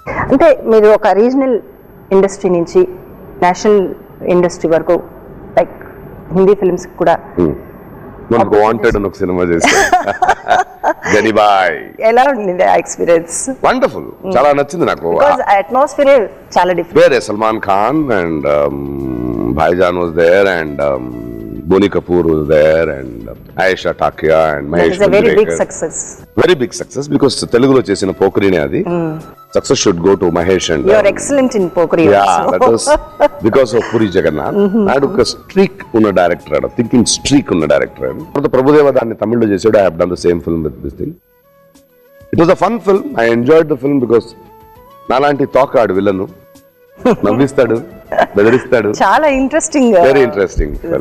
అంటే మీరు ఒక రీజనల్ ఇండస్ట్రీ నుంచి నేషనల్ ఇండస్ట్రీ వరకు లైక్ హిందీ ఫిల్మ్స్ కూడా మనకు వాంటెడ్ అని ఒక సినిమా చేశారు గనిబాయ్ ఎలా ఉండింది ఆ ఎక్స్పీరియన్స్ వండర్ఫుల్ చాలా నచ్చింది నాకు బికాస్ అట్మాస్ఫియర్ చాలా డిఫరెంట్ వేరే Salman Khan and Bhaijaan was there and Boney Kapoor was there and Ayesha Takia and Mahesh it's very big success very big success because తెలుగులో చేసిన పోకరినే అది success should go to Mahesh and you are excellent in Pokiri because of Puri Jagannadh నాడు ఒక స్ట్రీక్ ఉన్న director ఆడు థింకింగ్ స్ట్రీక్ ఉన్న director ఆడు తర్వాత ప్రభుదేవ దాన్ని తమిళ్లో చేసాడు I have done the same film with this thing it was a fun film I enjoyed the film because నాలాంటి తోకాడు విలను నవ్విస్తాడు బెదిరిస్తాడు చాలా ఇంట్రెస్టింగ్ వెరీ ఇంట్రెస్టింగ్